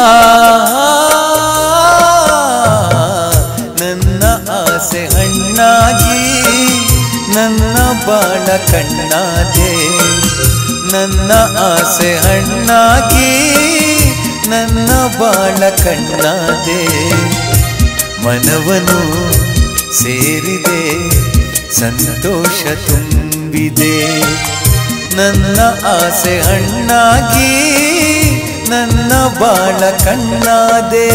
ನನ್ನ ಆಸೆ ಹಣ್ಣಾಗಿ ನನ್ನ ಬಾಳ ಕಣ್ಣಾದೆ ನನ್ನ ಆಸೆ ಹಣ್ಣಾಗಿ ನನ್ನ ಬಾಳ ಕಣ್ಣಾದೆ ಮನವನು ಸೇರಿದೆ ಸಂತೋಷ ತುಂಬಿದೆ ನನ್ನ ಆಸೆ ಹಣ್ಣಾಗಿ ನನ್ನ ಬಾಳ ಕಣ್ಣಾದೆ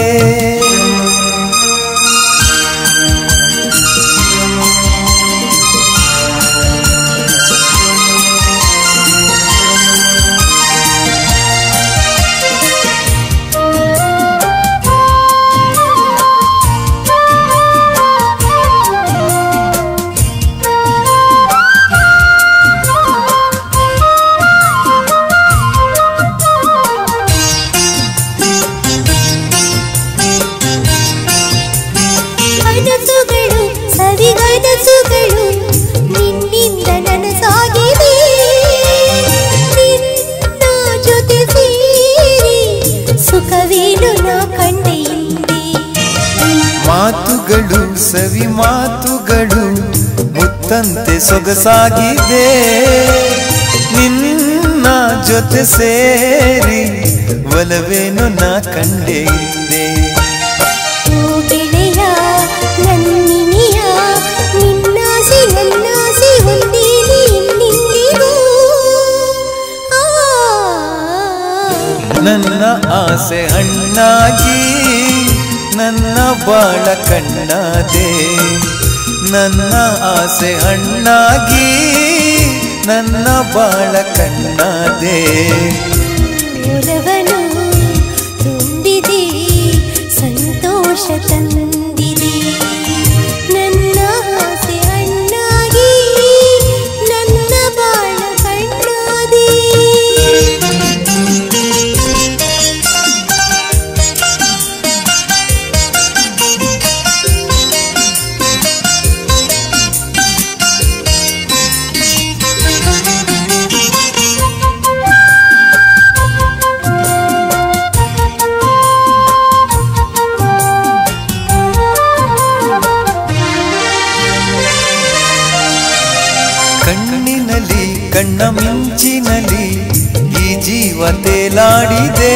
ಕನಸುಗಳು ಸವಿಗನಸುಗಳು ನಿನ್ನಿಂದ ನನಸಾಗಿವೆ ನಿನ್ನ ಜೊತೆ ಸೇರಿ ಸುಖವೇನು ನಾ ಕಂಡೆ ಹಿಂದೆ ಮಾತುಗಳು ಸವಿ ಮಾತುಗಳು ಮುತ್ತಂತೆ ಸೊಗಸಾಗಿದೆ ನಿನ್ನ ಜೊತೆ ಸೇರಿ ಒಲವೇನು ನಾ ಕಂಡೆ ಹಿಂದೆ ಓ ಗೆಳೆಯ ನನ್ನಿನಿಯ ನಿನ್ನಾಸೆ ನನ್ನಾಸೆ ಹೊಂದೇನೆ ಇನ್ನಿಂದಿಗೂ ಆ ನನ್ನ ಆಸೆ ಹಣ್ಣಾಗಿ ನನ್ನ ಬಾಳ ಕಣ್ಣಾದೆ ನನ್ನ ಆಸೆ ಹಣ್ಣಾಗಿ ನನ್ನ ಬಾಳ ಕಣ್ಣಾದೆ ಮೂಲವನು ತುಂಬಿದೆ ಸಂತೋಷ ತಂದಿದೆ ನನ್ನ ಆಸೆ ಹಣ್ಣಾಗಿ ನನ್ನ ಬಾಳ ಕಣ್ಣಾದೆ ಕಣ್ಣಿನಲ್ಲಿ ಕಣ್ಣ ಮಿಂಚಿನಲ್ಲಿ ಈ ಜೀವ ತೇಲಾಡಿದೆ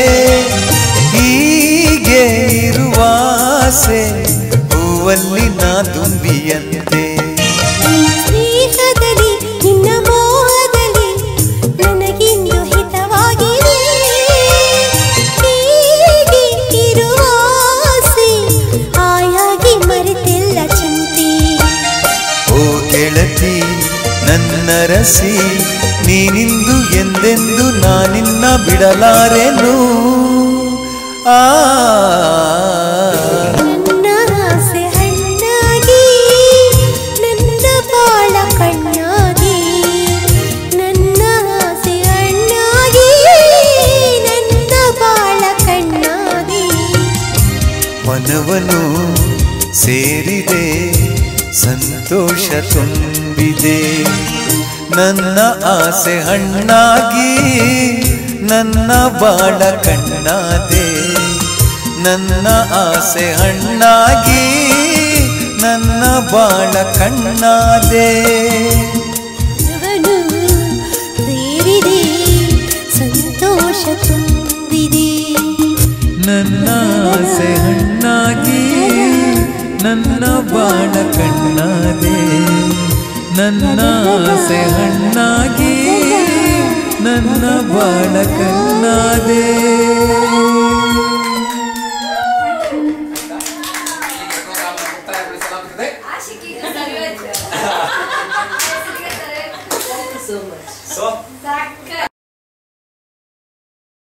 ಹೀಗೆ ಇರುವಾಸೆ ಹೂವಲ್ಲಿ ನಾ ತುಂಬಿಯಂತೆ ಸ್ನೇಹದಲ್ಲಿ ನಿನ್ನ ಮೋಹದಲ್ಲಿ ನನಗಿಂದು ಹಿತವಾಗಿದೆ ಹೀಗೆ ಇರುವ ಆಸೆ ಆಯಾಗಿ ಮರೆತೆಲ್ಲ ಚಿಂತೆ ಓ ಗೆಳತಿ ನನ್ನ ರಸಿ ನೀನಿಂದು ಎಂದೆಂದು ನಾನಿನ್ನ ಬಿಡಲಾರೆನು ಆ ನನ್ನ ಆಸೆ ಹಣ್ಣಾಗಿ ನನ್ನ ಬಾಳ ಕಣ್ಣಾಗಿ ನನ್ನ ಆಸೆ ಹಣ್ಣಾಗಿ ನನ್ನ ಬಾಳ ಕಣ್ಣಾಗಿ ಮನವನು ಸೇರಿದೆ ಸಂತೋಷ ತುಂಬಿದೆ ನನ್ನ ಆಸೆ ಹಣ್ಣಾಗಿ ನನ್ನ ಬಾಳ ಕಣ್ಣಾದೆ ನನ್ನ ಆಸೆ ಹಣ್ಣಾಗಿ ನನ್ನ ಬಾಳ ಕಣ್ಣಾದೆ ಅವನು ಸೇರಿದೆ ಸಂತೋಷ ತುಂಬಿದೆ ನನ್ನ ಆಸೆ ಹಣ್ಣಾಗಿ ನನ್ನ ಬಾಳ ಕಣ್ಣಾದೆ ನನ್ನ ಆಸೆ ಹಣ್ಣಾಗಿ ನನ್ನ ಬಾಳ ಕಣ್ಣಾದೆ ಆಶಿಕಿಗೆ ಸರಿ ಹೋಯ್ತು. ಆಶಿಕಿಗೆ ಸರಿ ಹೋಯ್ತು. so much. ಸಾಕ